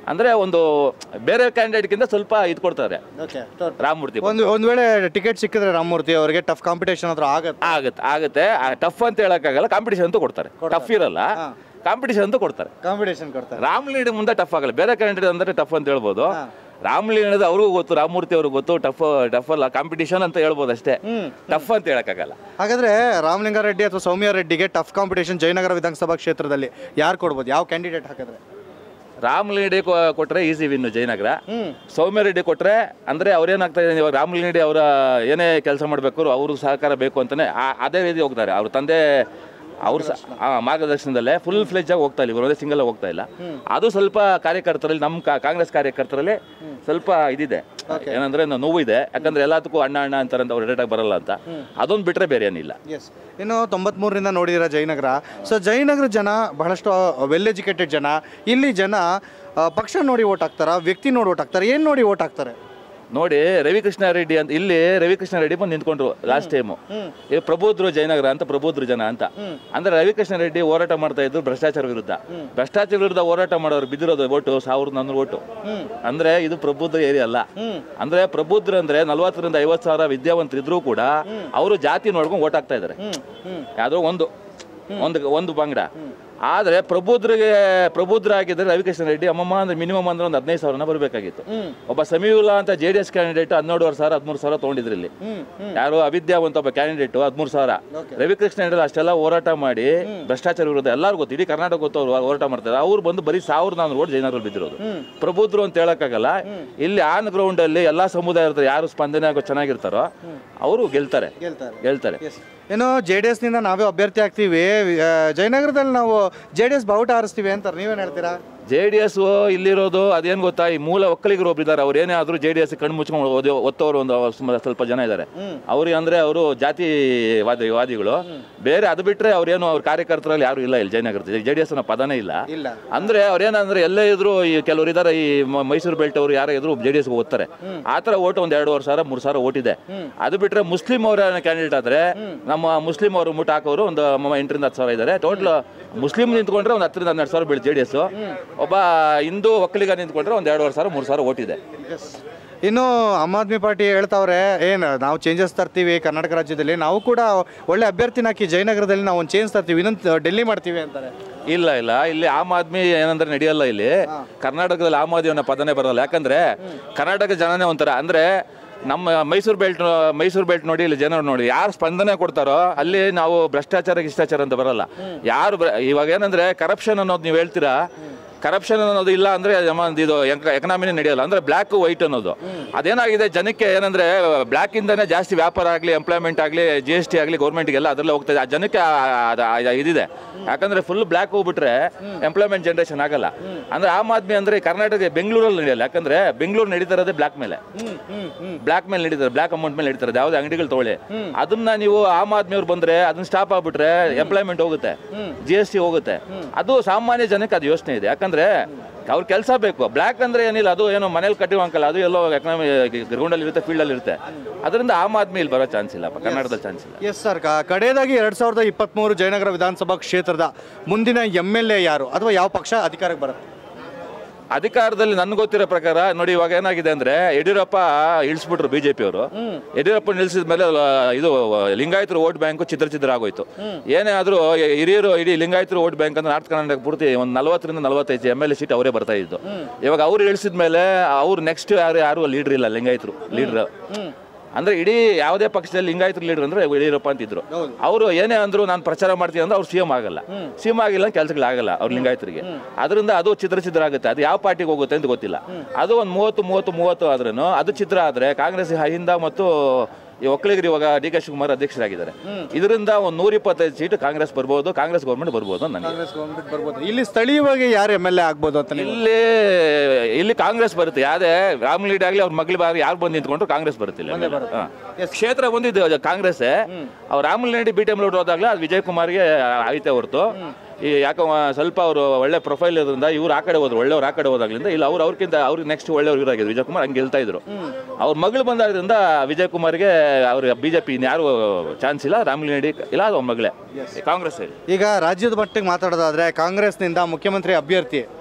ಅಂದರೆ ಒಂದು ಬೇರೆ ಕ್ಯಾಂಡಿಡೇಟ್ಗಿಂತ ಸ್ವಲ್ಪ ಇದು ಕೊಡ್ತಾರೆ ಓಕೆ ರಾಮಮೂರ್ತಿ ಒಂದು ಒಂದು ವೇಳೆ ಟಿಕೆಟ್ ಸಿಕ್ಕಿದ್ರೆ ರಾಮಮೂರ್ತಿ ಅವರಿಗೆ ಟಫ್ ಕಾಂಪಿಟೇಷನ್ ಹತ್ರ ಆಗತ್ತೆ ಆಗುತ್ತೆ ಆಗುತ್ತೆ ಟಫ್ ಅಂತ ಹೇಳೋಕ್ಕಾಗಲ್ಲ ಕಾಂಪಿಟೇಷನ್ ಅಂತೂ ಕೊಡ್ತಾರೆ ಟಫ್ ಇರಲ್ಲ ಕಾಂಪಿಟೇಷನ್ ಅಂತೂ ಕೊಡ್ತಾರೆ ಕಾಂಪಿಟೇಷನ್ ಕೊಡ್ತಾರೆ ರಾಮಲೀಡ್ ಮುಂದೆ ಟಫ್ ಆಗಲ್ಲ ಬೇರೆ ಕ್ಯಾಂಡಿಡೇಟ್ ಅಂದರೆ ಟಫ್ ಅಂತ ಹೇಳ್ಬೋದು ರಾಮಲೀಡ್ ಅವ್ರಿಗೂ ಗೊತ್ತು ರಾಮಮೂರ್ತಿ ಅವ್ರಿಗೂ ಗೊತ್ತು ಟಫ್ ಟಫ್ ಅಲ್ಲ ಕಾಂಪಿಟೇಷನ್ ಅಂತ ಹೇಳ್ಬೋದು ಅಷ್ಟೇ ಟಫ್ ಅಂತ ಹೇಳಕ್ಕಾಗಲ್ಲ ಹಾಗಾದ್ರೆ ರಾಮಲಿಂಗಾರೆಡ್ಡಿ ಅಥವಾ ಸೌಮ್ಯ ರೆಡ್ಡಿಗೆ ಟಫ್ ಕಾಂಪಿಟೇಷನ್ ಜಯನಗರ ವಿಧಾನಸಭಾ ಕ್ಷೇತ್ರದಲ್ಲಿ ಯಾರು ಕೊಡ್ಬೋದು ಯಾವ ಕ್ಯಾಂಡಿಡೇಟ್ ಹಾಕಿದ್ರೆ ರಾಮಲಿಂಗಡಿ ಕೊಟ್ರೆ ಈಸಿ ವಿನ್ನು ಜಯನಗರ ಸೌಮ್ಯ ರೆಡ್ಡಿ ಕೊಟ್ರೆ ಅಂದ್ರೆ ಅವ್ರೇನಾಗ್ತಾ ಇದೆ ಇವಾಗ ರಾಮಲಿಂಗಡಿ ಅವರ ಏನೇ ಕೆಲಸ ಮಾಡಬೇಕು ಅವ್ರ ಸಹಕಾರ ಬೇಕು ಅಂತಾನೆ ಆ- ಅದೇ ರೀತಿ ಹೋಗ್ತಾರೆ ಅವ್ರ ತಂದೆ ಅವ್ರ ಸ- ಆ, ಮಾರ್ಗದರ್ಶನದಲ್ಲೇ ಫುಲ್ ಫ್ಲೆಜ್ ಆಗಿ ಹೋಗ್ತಾ ಇಲ್ಲ ಇವರು ಒಂದೇ ಸಿಂಗಲ್ ಹೋಗ್ತಾ ಇಲ್ಲ ಅದು ಸ್ವಲ್ಪ ಕಾರ್ಯಕರ್ತರಲ್ಲಿ ನಮ್ಮ ಕಾ- ಕಾಂಗ್ರೆಸ್ ಕಾರ್ಯಕರ್ತರಲ್ಲಿ ಸ್ವಲ್ಪ ಇದಿದೆ ಏನಂದ್ರೆ ನ- ನೋವು ಇದೆ ಯಾಕಂದ್ರೆ ಎಲ್ಲದಕ್ಕೂ ಅಣ್ಣ ಅಣ್ಣ ಅಂತಾರೆ ಅಂತ ಅವ್ರು ಡೈರೆಕ್ಟಾಗಿ ಬರಲ್ಲ ಅಂತ ಅದೊಂದು ಬಿಟ್ರೆ ಬೇರೆ ಏನಿಲ್ಲ ಎಸ್ ಇನ್ನು ತೊಂಬತ್ಮೂರರಿಂದ ನೋಡಿದಿರ ಜಯನಗರ ಸೊ ಜಯನಗರ ಜನ ಬಹಳಷ್ಟು ವೆಲ್ ಎಜುಕೇಟೆಡ್ ಜನ ಇಲ್ಲಿ ಜನ ಆ, ಪಕ್ಷ ನೋಡಿ ಓಟ್ ಹಾಕ್ತಾರ ವ್ಯಕ್ತಿ ನೋಡಿ ಓಟ್ ಹಾಕ್ತಾರೆ ಏನು ನೋಡಿ ಓಟ್ ಹಾಕ್ತಾರೆ ನೋಡಿ ರವಿಕೃಷ್ಣ ರೆಡ್ಡಿ ಅಂತ ಇಲ್ಲಿ ರವಿಕೃಷ್ಣ ರೆಡ್ಡಿ ಬಂದು ನಿಂತ್ಕೊಂಡ್ರು ಲಾಸ್ಟ್ ಟೈಮು ಇದು ಪ್ರಬುದ್ರು ಜಯನಗರ ಅಂತ ಪ್ರಬುದ್ರು ಜನ ಅಂತ ಅಂದ್ರೆ ರವಿಕೃಷ್ಣ ರೆಡ್ಡಿ ಹೋರಾಟ ಮಾಡ್ತಾ ಇದ್ರು ಭ್ರಷ್ಟಾಚಾರ ವಿರುದ್ಧ ಭ್ರಷ್ಟಾಚಾರ ವಿರುದ್ಧ ಹೋರಾಟ ಮಾಡೋರು ಬಿದ್ದಿರೋದು ಓಟು ಸಾವಿರದ ನಾನ್ನೂರು ಓಟು ಅಂದ್ರೆ ಇದು ಪ್ರಬುದ್ಧ ಏರಿಯಾ ಅಲ್ಲ ಅಂದ್ರೆ ಪ್ರಬುದ್ಧರು ಅಂದ್ರೆ ನಲ್ವತ್ತರಿಂದ ಐವತ್ತು ಸಾವಿರ ವಿದ್ಯಾವಂತರು ಇದ್ರೂ ಕೂಡ ಅವರು ಜಾತಿ ನೋಡ್ಕೊಂಡು ಓಟ್ ಹಾಕ್ತಾ ಇದಾರೆ ಯಾವ್ದೋ ಒಂದು ಒಂದು ಒಂದು ಪಂಗಡ ಆದ್ರೆ ಪ್ರಬುದ್ರಿಗೆ ಪ್ರಬುದ್ಧ ಆಗಿದ್ರೆ ರವಿಕೃಷ್ಣ ರೆಡ್ಡಿ ಅಮ್ಮಮ್ಮ ಅಂದ್ರೆ ಮಿನಿಮಮ್ ಅಂದ್ರೆ ಒಂದು ಹದಿನೈದು ಸಾವಿರನ ಬರಬೇಕಾಗಿತ್ತು ಒಬ್ಬ ಸಮೀವುಲ್ಲಾ ಅಂತ ಜೆ ಡಿ ಎಸ್ ಕ್ಯಾಂಡಿಡೇಟ್ ಹನ್ನೆರಡುವರೆ ಸಾವಿರ ಹದಿಮೂರು ಸಾವಿರ ತೊಗೊಂಡಿದ್ರು ಇಲ್ಲಿ ಯಾರು ಅವಿದ್ಯಾವಂತ ಒಬ್ಬ ಕ್ಯಾಂಡಿಡೇಟ್ ಹದಿಮೂರು ಸಾವಿರ ರವಿಕೃಷ್ಣ ರೆಡ್ಡಿ ಅಷ್ಟೆಲ್ಲ ಹೋರಾಟ ಮಾಡಿ ಭ್ರಷ್ಟಾಚಾರ ವಿರುದ್ಧ ಎಲ್ಲರೂ ಗೊತ್ತು ಇಡೀ ಕರ್ನಾಟಕ ಗೊತ್ತು ಅವ್ರು ಹೋರಾಟ ಮಾಡ್ತಾರೆ ಅವ್ರು ಬಂದು ಬರೀ ಸಾವಿರದ ನಾನ್ನೂರು ಓಟ್ ಜೈನಗರಲ್ಲಿ ಬಿದ್ದಿರೋದು ಪ್ರಬುದ್ಧರು ಅಂತ ಹೇಳಕ್ಕಾಗಲ್ಲ ಇಲ್ಲಿ ಆನ್ ಗ್ರೌಂಡ್ ಅಲ್ಲಿ ಎಲ್ಲಾ ಸಮುದಾಯ ಇರ್ತಾರೆ ಯಾರು ಸ್ಪಂದನೆ ಆಗೋ ಚೆನ್ನಾಗಿರ್ತಾರೋ ಅವರು ಗೆಲ್ತಾರೆ ಗೆಲ್ತಾರೆ ಗೆಲ್ತಾರೆ ಇನ್ನು ಜೆ ಡಿ ಎಸ್ನಿಂದ ನಾವೇ ಅಭ್ಯರ್ಥಿ ಆಗ್ತೀವಿ ಆ, ಜಯನಗರದಲ್ಲಿ ನಾವು ಜೆ ಡಿ ಎಸ್ ಬಾವುಟ ಹಾರಿಸ್ತೀವಿ ಅಂತಾರೆ ನೀವೇನು ಹೇಳ್ತೀರಾ ಜೆ ಡಿ ಎಸ್ ಇಲ್ಲಿರೋದು ಅದೇನು ಗೊತ್ತಾ ಈ ಮೂಲ ಒಕ್ಕಲಿಗರು ಒಬ್ಬಿದ್ದಾರೆ ಅವ್ರು ಏನೇ ಆದ್ರೂ ಜೆ ಡಿ ಎಸ್ ಕಣ್ಣು ಮುಚ್ಕೊಂಡು ಓದಿ ಒತ್ತೋರು ಒಂದು ಸುಮಾರು ಸ್ವಲ್ಪ ಜನ ಇದ್ದಾರೆ ಅವ್ರಿಗೆ ಅಂದ್ರೆ ಅವರು ಜಾತಿ ವಾದಿ ವಾದಿಗಳು ಬೇರೆ ಅದು ಬಿಟ್ರೆ ಅವ್ರೇನು ಅವ್ರ ಕಾರ್ಯಕರ್ತರಲ್ಲಿ ಯಾರು ಇಲ್ಲ ಇಲ್ಲಿ ಜಯನಗರ ಜೆ ಡಿ ಎಸ್ ಪದನೇ ಇಲ್ಲ ಇಲ್ಲ ಅಂದ್ರೆ ಅವ್ರೇನಂದ್ರೆ ಎಲ್ಲೇ ಇದ್ರು ಈ ಕೆಲವರು ಇದಾರೆ ಈ ಮ- ಮೈಸೂರು ಬೆಲ್ಟ್ ಅವರು ಯಾರೇ ಇದ್ರು ಜೆ ಡಿ ಎಸ್ಗೆ ಓದ್ತಾರೆ ಆ ಥರ ಓಟ್ ಒಂದ್ ಎರಡೂವರೆ ಸಾವಿರ ಮೂರು ಸಾವಿರ ಓಟ್ ಇದೆ ಅದು ಬಿಟ್ರೆ ಮುಸ್ಲಿಂ ಅವರ ಕ್ಯಾಂಡಿಡೇಟ್ ಆದ್ರೆ ನಮ್ಮ ಮುಸ್ಲಿಂ ಅವರು ಮುಟ್ ಹಾಕೋರು ಒಂದು ಮ- ಎಂಟರಿಂದ ಹತ್ತು ಸಾವಿರ ಇದ್ದಾರೆ ಟೋಟಲ್ ಮುಸ್ಲಿಂ ನಿಂತ್ಕೊಂಡ್ರೆ ಒಂದು ಹತ್ತರಿಂದ ಹನ್ನೆರಡು ಸಾವಿರ ಬೀಳು ಜೆ ಡಿ ಎಸ್ ಒಬ್ಬ ಹಿಂದೂ ಒಕ್ಕಲಿಗ ನಿಂತ್ಕೊಂಡ್ರೆ ಒಂದು ಎರಡೂವರೆ ಸಾವಿರ ಮೂರು ಸಾವಿರ ಓಟ್ ಇದೆ ಇನ್ನು ಆಮ್ ಆದ್ಮಿ ಪಾರ್ಟಿ ಹೇಳ್ತಾವ್ರೆ ಏನು ನಾವು ಚೇಂಜಸ್ ತರ್ತೀವಿ ಕರ್ನಾಟಕ ರಾಜ್ಯದಲ್ಲಿ ನಾವು ಕೂಡ ಒಳ್ಳೆ ಅಭ್ಯರ್ಥಿನ ಹಾಕಿ ಜಯನಗರದಲ್ಲಿ ನಾವು ಒಂದು ಚೇಂಜ್ ತರ್ತೀವಿ ಇನ್ನೊಂದು ಡೆಲ್ಲಿ ಮಾಡ್ತೀವಿ ಅಂತಾರೆ ಇಲ್ಲ ಇಲ್ಲ ಇಲ್ಲಿ ಆಮ್ ಆದ್ಮಿ ಏನಂದ್ರೆ ನಡೆಯಲ್ಲ ಇಲ್ಲಿ ಕರ್ನಾಟಕದಲ್ಲಿ ಆಮ್ ಆದ್ಮಿ ಅನ್ನೋ ಪದನೇ ಬರಲ್ಲ ಯಾಕಂದ್ರೆ ಕರ್ನಾಟಕ ಜನನೇ ಒಂಥರ ಅಂದ್ರೆ ನಮ್ಮ ಮೈಸೂರು ಬೆಲ್ಟ್ ಮೈಸೂರು ಬೆಲ್ಟ್ ನೋಡಿ ಇಲ್ಲಿ ಜನ ನೋಡಿ ಯಾರು ಸ್ಪಂದನೆ ಕೊಡ್ತಾರೋ ಅಲ್ಲಿ ನಾವು ಭ್ರಷ್ಟಾಚಾರ ಗಿಷ್ಟಾಚಾರ ಅಂತ ಬರಲ್ಲ ಯಾರು ಬ- ಇವಾಗ ಏನಂದ್ರೆ ಕರಪ್ಷನ್ ಅನ್ನೋದು ನೀವು ಹೇಳ್ತೀರಾ ಕರಪ್ಷನ್ ಅನ್ನೋದು ಇಲ್ಲ ಅಂದ್ರೆ ನಮ್ಮ ಒಂದು ಇದು ಎಕನಾಮಿನೇ ನಡೆಯಲ್ಲ ಅಂದ್ರೆ ಬ್ಲ್ಯಾಕ್ ವೈಟ್ ಅನ್ನೋದು ಅದೇನಾಗಿದೆ ಜನಕ್ಕೆ ಏನಂದ್ರೆ ಬ್ಲ್ಯಾಕ್ ಇಂದಾನೆ ಜಾಸ್ತಿ ವ್ಯಾಪಾರ ಆಗಲಿ ಎಂಪ್ಲಾಯ್ಮೆಂಟ್ ಆಗಲಿ ಜಿ ಎಸ್ ಟಿ ಆಗಲಿ ಗೌರ್ಮೆಂಟ್ಗೆಲ್ಲ ಅದರಲ್ಲೇ ಹೋಗ್ತಾ ಇದೆ ಆ ಜನಕ್ಕೆ ಆ- ಆ- ಆ- ಇದಿದೆ ಯಾಕಂದ್ರೆ ಫುಲ್ ಬ್ಲ್ಯಾಕ್ ಹೋಗ್ಬಿಟ್ರೆ ಎಂಪ್ಲಾಯ್ಮೆಂಟ್ ಜನರೇಷನ್ ಆಗಲ್ಲ ಅಂದ್ರೆ ಆಮ್ ಆದ್ಮಿ ಅಂದ್ರೆ ಕರ್ನಾಟಕ ಬೆಂಗಳೂರಲ್ಲಿ ನಡೆಯಲ್ಲ ಯಾಕಂದ್ರೆ ಬೆಂಗಳೂರು ನಡೀತಾ ಇರೋದೇ ಬ್ಲ್ಯಾಕ್ ಮೇಲೆ ಬ್ಲ್ಯಾಕ್ ಮೇಲೆ ನಡೀತಾರೆ ಬ್ಲ್ಯಾಕ್ ಅಮೌಂಟ್ ಮೇಲೆ ನಡೀತಾರೆ ಯಾವುದೇ ಅಂಗಡಿಗಳು ತಗೊಳ್ಳಿ ಅದನ್ನ ನೀವು ಆಮ್ ಆದ್ಮಿ ಅವ್ರು ಬಂದ್ರೆ ಅದನ್ನ ಸ್ಟಾಪ್ ಆಗ್ಬಿಟ್ರೆ ಎಂಪ್ಲಾಯ್ಮೆಂಟ್ ಹೋಗುತ್ತೆ ಜಿ ಎಸ್ ಟಿ ಹೋಗುತ್ತೆ ಅದು ಸಾಮಾನ್ಯ ಜನಕ್ಕೆ ಅದು ಯೋಚನೆ ಇದೆ ಯಾಕಂದ್ರೆ ಅವ್ರ ಕೆಲಸ ಬೇಕು ಬ್ಲ್ಯಾಕ್ ಅಂದ್ರೆ ಏನಿಲ್ಲ ಅದು ಏನೋ ಮನೇಲಿ ಕಟ್ಟಿವ ಅಂಕಲ್ಲ ಅದು ಎಲ್ಲೋ ಎಕನಾಮಿ ಗ್ರೌಂಡಲ್ಲಿ ಇರುತ್ತೆ ಫೀಲ್ಡಲ್ಲಿ ಇರುತ್ತೆ ಅದರಿಂದ ಆಮ್ ಆದ್ಮಿ ಇಲ್ಲಿ ಬರೋ ಚಾನ್ಸ್ ಇಲ್ಲ ಕರ್ನಾಟಕದಲ್ಲಿ ಚಾನ್ಸ್ ಇಲ್ಲ ಎಸ್ ಸರ್ ಕಡೆಯದಾಗಿ ಎರಡ್ ಸಾವಿರದ ಇಪ್ಪತ್ತ್ಮೂರು ಜಯನಗರ ವಿಧಾನಸಭಾ ಕ್ಷೇತ್ರದ ಮುಂದಿನ ಎಮ್ ಎಲ್ ಎ ಯಾರು ಅಥವಾ ಯಾವ ಪಕ್ಷ ಅಧಿಕಾರಕ್ಕೆ ಬರುತ್ತೆ ಅಧಿಕಾರದಲ್ಲಿ ನನ್ಗೆ ಗೊತ್ತಿರೋ ಪ್ರಕಾರ ನೋಡಿ ಇವಾಗ ಏನಾಗಿದೆ ಅಂದ್ರೆ ಯಡಿಯೂರಪ್ಪ ಇಳಿಸ್ಬಿಟ್ರು ಬಿಜೆಪಿ ಅವರು ಯಡಿಯೂರಪ್ಪ ನಿಲ್ಸಿದ ಮೇಲೆ ಅಲ್ಲ, ಇದು ಲಿಂಗಾಯತರು ವೋಟ್ ಬ್ಯಾಂಕ್ ಚಿತ್ರ ಚಿತ್ರ ಆಗೋಯ್ತು ಏನೇ ಆದ್ರೂ ಹಿರಿಯರು ಇಡೀ ಲಿಂಗಾಯತರು ವೋಟ್ ಬ್ಯಾಂಕ್ ಅಂದ್ರೆ ನಾರ್ತ್ ಕರ್ನಾಟಕ ಪೂರ್ತಿ ಒಂದು ನಲವತ್ತರಿಂದ ನಲವತ್ತೈದು ಎಮ್ ಎಲ್ ಎ ಸೀಟ್ ಅವರೇ ಬರ್ತಾ ಇದ್ದು ಇವಾಗ ಅವ್ರು ಇಳಿಸಿದ ಮೇಲೆ ಅವ್ರು ನೆಕ್ಸ್ಟ್ ಯಾರು ಯಾರು ಲೀಡರ್ ಇಲ್ಲ ಲಿಂಗಾಯತರು ಲೀಡರ್ ಅಂದ್ರೆ ಇಡೀ ಯಾವುದೇ ಪಕ್ಷದಲ್ಲಿ ಲಿಂಗಾಯತರ ಲೀಡರ್ ಅಂದ್ರೆ ಯಡಿಯೂರಪ್ಪ ಅಂತಿದ್ರು ಅವರು ಏನೇ ಅಂದ್ರು ನಾನು ಪ್ರಚಾರ ಮಾಡ್ತೀನಿ ಅಂದ್ರೆ ಅವ್ರು ಸಿಎಂ ಆಗಲ್ಲ ಸಿಎಂ ಆಗಿಲ್ಲ ಕೆಲಸಗಳಾಗಲ್ಲ ಅವ್ರ ಲಿಂಗಾಯತರಿಗೆ ಅದರಿಂದ ಅದು ಚಿತ್ರ ಚಿತ್ರ ಆಗುತ್ತೆ ಅದು ಯಾವ ಪಾರ್ಟಿಗೆ ಹೋಗುತ್ತೆ ಅಂತ ಗೊತ್ತಿಲ್ಲ ಅದು ಒಂದು ಮೂವತ್ತು ಮೂವತ್ತು ಮೂವತ್ತು ಆದ್ರೂ ಅದು ಚಿತ್ರ ಆದ್ರೆ ಕಾಂಗ್ರೆಸ್ ಹಿಂದ ಮತ್ತು ಈ ಒಕ್ಕಲಿಗರು ಇವಾಗ ಡಿ ಕೆ ಶಿವಕುಮಾರ್ ಅಧ್ಯಕ್ಷರಾಗಿದ್ದಾರೆ ಇದರಿಂದ ಒಂದು ನೂರ ಇಪ್ಪತ್ತೈದು ಸೀಟ್ ಕಾಂಗ್ರೆಸ್ ಬರ್ಬೋದು ಕಾಂಗ್ರೆಸ್ ಗೌರ್ಮೆಂಟ್ ಬರ್ಬೋದು ಅಂತ ನನಗೆ ಕಾಂಗ್ರೆಸ್ ಗೌರ್ಮೆಂಟ್ ಬರ್ಬೋದು ಇಲ್ಲಿ ಸ್ಥಳೀಯವಾಗಿ ಯಾರು ಎಮ್ ಎಲ್ ಎ ಆಗ್ಬೋದು ಅಂತ ನೀವು ಇಲ್ಲಿ ಇಲ್ಲಿ ಕಾಂಗ್ರೆಸ್ ಬರುತ್ತೆ ಯಾವ್ದೇ ರಾಮಲೀಡ್ ಆಗ್ಲಿ ಅವ್ರ ಮಗಳ ಬಾರಿ ಯಾರು ಬಂದು ನಿಂತ್ಕೊಂಡ್ರು ಕಾಂಗ್ರೆಸ್ ಬರುತ್ತಿಲ್ಲ ಹಾ. ಕ್ಷೇತ್ರ ಬಂದಿದ್ದು ಕಾಂಗ್ರೆಸ್ ಅವ್ರು ರಾಮಲಿಂಡಿ ಬಿ ಟಿ ಎಂ ಹೋದಾಗ್ಲೇ ಅದು ವಿಜಯ್ ಕುಮಾರ್ಗೆ ಆಯ್ತೆ ಹೊರತು ಈ ಯಾಕೋ ಸ್ವಲ್ಪ ಅವರು ಒಳ್ಳೆ ಪ್ರೊಫೈಲ್ ಇರೋದ್ರಿಂದ ಇವ್ರು ಆ ಕಡೆ ಹೋದ್ರು ಒಳ್ಳೆಯವ್ರು ಆ ಕಡೆ ಹೋದಾಗ್ಲಿಂದ ಇಲ್ಲ ಅವ್ರು ಅವ್ರಿಗಿಂತ ಅವ್ರಿಗೆ ನೆಕ್ಸ್ಟ್ ಒಳ್ಳೆಯವ್ರು ಇವ್ರಾಗಿದ್ರು ವಿಜಯ್ ಕುಮಾರ್ ಹಂಗೆ ಗೆಲ್ತಾ ಇದ್ರು ಅವ್ರ ಮಗಳು ಬಂದಾದ್ರಿಂದ ವಿಜಯ್ ಕುಮಾರ್ಗೆ ಅವ್ರ ಬಿಜೆಪಿ ಇನ್ಯಾರು ಚಾನ್ಸ್ ಇಲ್ಲ ರಾಮಲಿಂಡಿ ಇಲ್ಲ ಅದು ಅವ್ರ ಮಗಳೇ ಕಾಂಗ್ರೆಸ್ ಈಗ ರಾಜ್ಯದ ಮಟ್ಟಿಗೆ ಮಾತಾಡೋದಾದ್ರೆ ಕಾಂಗ್ರೆಸ್ನಿಂದ ಮುಖ್ಯಮಂತ್ರಿ ಅಭ್ಯರ್ಥಿ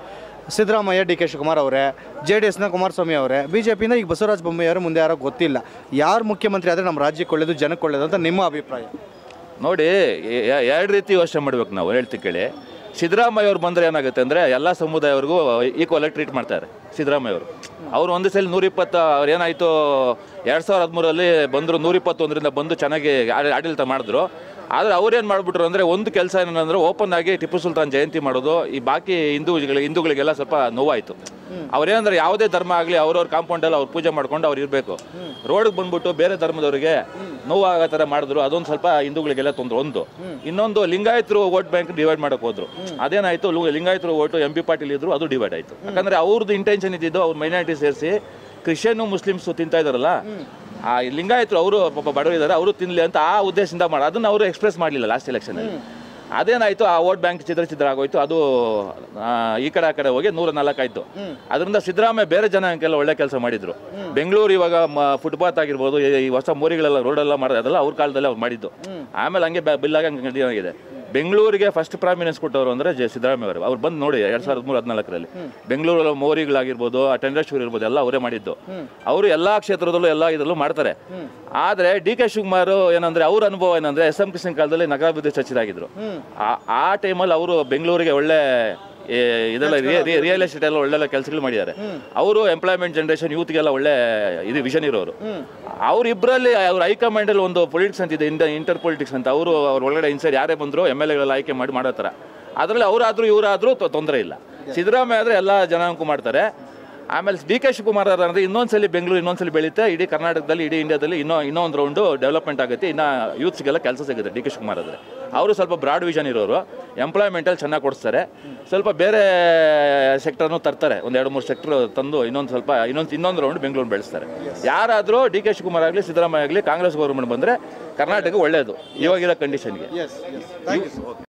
ಸಿದ್ದರಾಮಯ್ಯ ಡಿ ಕೆ ಶಿವಕುಮಾರ್ ಅವರೇ ಜೆ ಡಿ ಎಸ್ನ ಕುಮಾರಸ್ವಾಮಿ ಅವರೇ ಬಿ ಜೆ ಪಿಯಿಂದ ಈಗ ಬಸವರಾಜ ಬೊಮ್ಮಾಯಿ ಅವರು ಮುಂದೆ ಯಾರೋ ಗೊತ್ತಿಲ್ಲ ಯಾರು ಮುಖ್ಯಮಂತ್ರಿ ಆದರೆ ನಮ್ಮ ರಾಜ್ಯಕ್ಕೆ ಒಳ್ಳೇದು ಜನಕ್ಕೆ ಒಳ್ಳೇದು ಅಂತ ನಿಮ್ಮ ಅಭಿಪ್ರಾಯ ನೋಡಿ ಎ- ಎರಡು ರೀತಿ ಯೋಚನೆ ಮಾಡ್ಬೇಕು ನಾವು ಹೇಳ್ತಿ ಕೇಳಿ ಸಿದ್ದರಾಮಯ್ಯ ಅವ್ರು ಬಂದರೆ ಏನಾಗುತ್ತೆ ಅಂದರೆ ಎಲ್ಲ ಸಮುದಾಯವ್ರಿಗೂ ಈಕ್ವಲ್ ಟ್ರೀಟ್ ಮಾಡ್ತಾರೆ ಸಿದ್ದರಾಮಯ್ಯ ಅವರು ಅವರು ಒಂದು ಸಲ ನೂರಿಪ್ಪತ್ತು ಅವ್ರು ಏನಾಯಿತು ಎರಡು ಸಾವಿರದ ಹದಿಮೂರಲ್ಲಿ ಬಂದರು ನೂರಿಪ್ಪತ್ತೊಂದರಿಂದ ಬಂದು ಚೆನ್ನಾಗಿ ಆಡ- ಆಡಳಿತ ಮಾಡಿದ್ರು ಆದರೆ ಅವ್ರೇನು ಮಾಡಿಬಿಟ್ರು ಅಂದರೆ ಒಂದು ಕೆಲಸ ಏನಂದ್ರೆ ಓಪನ್ ಆಗಿ ಟಿಪ್ಪು ಸುಲ್ತಾನ್ ಜಯಂತಿ ಮಾಡೋದು ಈ ಬಾಕಿ ಹಿಂದೂಗಳಿಗೆ ಹಿಂದೂಗಳಿಗೆಲ್ಲ ಸ್ವಲ್ಪ ನೋವಾಯಿತು ಅವ್ರೇನಂದ್ರೆ ಯಾವುದೇ ಧರ್ಮ ಆಗಲಿ ಅವ್ರವ್ರ ಕಾಂಪೌಂಡಲ್ಲಿ ಅವ್ರು ಪೂಜೆ ಮಾಡ್ಕೊಂಡು ಅವ್ರು ಇರಬೇಕು ರೋಡ್ಗೆ ಬಂದ್ಬಿಟ್ಟು ಬೇರೆ ಧರ್ಮದವರಿಗೆ ನೋವಾಗೋ ಥರ ಮಾಡಿದ್ರು ಅದೊಂದು ಸ್ವಲ್ಪ ಹಿಂದೂಗಳಿಗೆಲ್ಲ ತೊಂದರೆ ಒಂದು ಇನ್ನೊಂದು ಲಿಂಗಾಯತರು ವೋಟ್ ಬ್ಯಾಂಕ್ ಡಿವೈಡ್ ಮಾಡಕ್ ಹೋದ್ರು ಅದೇನಾಯ್ತು ಲು- ಲಿಂಗಾಯತರು ಓಟು ಎಂ ಪಿ ಪಾಟೀಲ್ ಇದ್ರು ಅದು ಡಿವೈಡ್ ಆಯ್ತು ಯಾಕಂದ್ರೆ ಅವ್ರದ್ದು ಇಂಟೆನ್ಷನ್ ಇದ್ದಿದ್ದು ಅವ್ರ ಮೈನಾರಿಟಿ ಸೇರಿಸಿ ಕ್ರಿಶ್ಚಿಯನ್ ಮುಸ್ಲಿಮ್ಸ್ ತಿಂತಾ ಇದಾರಲ್ಲ ಆ ಲಿಂಗಾಯತರು ಅವರು ಪಾಪ ಬಡವರಿದ್ದಾರೆ ಅವರು ತಿನ್ಲಿ ಅಂತ ಆ ಉದ್ದೇಶದಿಂದ ಮಾಡಿ ಅದನ್ನ ಅವರು ಎಕ್ಸ್ಪ್ರೆಸ್ ಮಾಡಲಿಲ್ಲ ಲಾಸ್ಟ್ ಎಲೆಕ್ಷನ್ ಅದೇನಾಯ್ತು ಆ ವೋಟ್ ಬ್ಯಾಂಕ್ ಚಿದ್ರ ಚಿದ್ರ ಆಗೋಯ್ತು ಅದು ಆ, ಈ ಕಡೆ ಆ ಕಡೆ ಹೋಗಿ ನೂರ ನಾಲ್ಕಾಯ್ತು ಅದರಿಂದ ಸಿದ್ದರಾಮಯ್ಯ ಬೇರೆ ಜನಾಂಗಕ್ಕೆಲ್ಲ ಒಳ್ಳೆ ಕೆಲಸ ಮಾಡಿದ್ರು ಬೆಂಗಳೂರು ಇವಾಗ ಫುಟ್ಪಾತ್ ಆಗಿರ್ಬೋದು ಈ ಈ ಹೊಸ ಮೋರಿಗಳೆಲ್ಲ ರೋಡೆಲ್ಲ ಮಾಡೋದು ಅದೆಲ್ಲ ಅವ್ರ ಕಾಲದಲ್ಲಿ ಅವ್ರು ಮಾಡಿದ್ದು ಆಮೇಲೆ ಹಂಗೆ ಬಿಲ್ ಆಗಿ ಹಂಗೆ ಆಗಿದೆ ಬೆಂಗಳೂರಿಗೆ ಫಸ್ಟ್ ಪ್ರಾಮಿನೆನ್ಸ್ ಕೊಟ್ಟವರು ಅಂದ್ರೆ ಜೆ ಸಿದ್ದರಾಮಯ್ಯ ಅವರು ಅವ್ರು ಬಂದು ನೋಡಿ ಎರಡ್ ಸಾವಿರದ ಮೂರು ಹದಿನಾಲ್ಕರಲ್ಲಿ ಬೆಂಗಳೂರಲ್ಲಿ ಮೋರಿಗಳಾಗಿರ್ಬೋದು ಆ ಟೆಂಡರ್ಶೂರ್ ಇರ್ಬೋದು ಎಲ್ಲ ಅವರೇ ಮಾಡಿದ್ದು ಅವರು ಎಲ್ಲಾ ಕ್ಷೇತ್ರದಲ್ಲೂ ಎಲ್ಲ ಇದರಲ್ಲೂ ಮಾಡ್ತಾರೆ ಆದ್ರೆ ಡಿ ಕೆ ಶಿವಕುಮಾರ್ ಏನಂದ್ರೆ ಅವ್ರ ಅನುಭವ ಏನಂದ್ರೆ ಎಸ್ ಎಂ ಕೃಷ್ಣ ಕಾಲದಲ್ಲಿ ನಗರಾಭಿವೃದ್ಧಿ ಸಚಿವರಾಗಿದ್ರು ಆ- ಆ ಟೈಮಲ್ಲಿ ಅವರು ಬೆಂಗಳೂರಿಗೆ ಒಳ್ಳೆ ಏ, ಇದೆಲ್ಲ ರಿಯಲ್ ಎಸ್ಟೇಟ್ ಎಲ್ಲ ಒಳ್ಳೆಲ್ಲ ಕೆಲಸಗಳು ಮಾಡಿದ್ದಾರೆ ಅವರು ಎಂಪ್ಲಾಯ್ಮೆಂಟ್ ಜನರೇಷನ್ ಯೂತ್ಗೆಲ್ಲ ಒಳ್ಳೆ ಇದು ವಿಷನ್ ಇರೋರು ಅವರಿಬ್ಬರಲ್ಲಿ ಅವ್ರ ಹೈಕಮಾಂಡ್ ಅಲ್ಲಿ ಒಂದು ಪೊಲಿಟಿಕ್ಸ್ ಅಂತ ಇದೆ ಇಂಟರ್ ಪೊಲಿಟಿಕ್ಸ್ ಅಂತ ಅವರು ಅವ್ರ ಒಳಗಡೆ ಇನ್ಸೈಡ್ ಯಾರೇ ಬಂದ್ರು ಎಮ್ ಎಲ್ ಎಗಳೆಲ್ಲ ಆಯ್ಕೆ ಮಾಡಿ ಮಾಡೋ ಥರ ಅದರಲ್ಲಿ ಅವರಾದ್ರೂ ಇವರಾದ್ರೂ ತೊಂದರೆ ಇಲ್ಲ ಸಿದ್ದರಾಮಯ್ಯ ಆದರೆ ಎಲ್ಲ ಜನಾಂಕು ಮಾಡ್ತಾರೆ ಆಮೇಲೆ ಡಿ ಕೆ ಶಿವಕುಮಾರ್ ಅವ್ರು ಅಂದ್ರೆ ಇನ್ನೊಂದ್ಸಲಿ ಬೆಂಗಳೂರು ಇನ್ನೊಂದ್ಸಲಿ ಬೆಳೀತೆ ಇಡೀ ಕರ್ನಾಟಕದಲ್ಲಿ ಇಡೀ ಇಂಡಿಯಾದಲ್ಲಿ ಇನ್ನೂ ಇನ್ನೊಂದು ರೌಂಡು ಡೆವಲಪ್ಮೆಂಟ್ ಆಗುತ್ತೆ ಇನ್ನು ಯೂತ್ಸ್ಗೆಲ್ಲ ಕೆಲಸ ಸಿಗುತ್ತೆ ಡಿ ಕೆ ಶಿವಕುಮಾರ್ ಆದರೆ ಅವರು ಸ್ವಲ್ಪ ಬ್ರಾಡ್ ವಿಷನ್ ಇರೋರು ಎಂಪ್ಲಾಯ್ಮೆಂಟಲ್ಲಿ ಚೆನ್ನಾಗಿ ಕೊಡಿಸ್ತಾರೆ ಸ್ವಲ್ಪ ಬೇರೆ ಸೆಕ್ಟರ್ನು ತರ್ತಾರೆ ಒಂದು ಎರಡು ಮೂರು ಸೆಕ್ಟರ್ ತಂದು ಇನ್ನೊಂದು ಸ್ವಲ್ಪ ಇನ್ನೊಂದು ಇನ್ನೊಂದು ರೌಂಡ್ ಬೆಂಗಳೂರು ಬೆಳೆಸ್ತಾರೆ ಯಾರಾದರೂ ಡಿ ಕೆ ಶಿವಕುಮಾರ್ ಆಗಲಿ ಸಿದ್ದರಾಮಯ್ಯ ಆಗಲಿ ಕಾಂಗ್ರೆಸ್ ಗೌರ್ಮೆಂಟ್ ಬಂದರೆ ಕರ್ನಾಟಕ ಒಳ್ಳೆಯದು ಇವಾಗಿರೋ ಕಂಡೀಷನ್ಗೆ ಎಸ್ ಎಸ್ ಥ್ಯಾಂಕ್ ಯು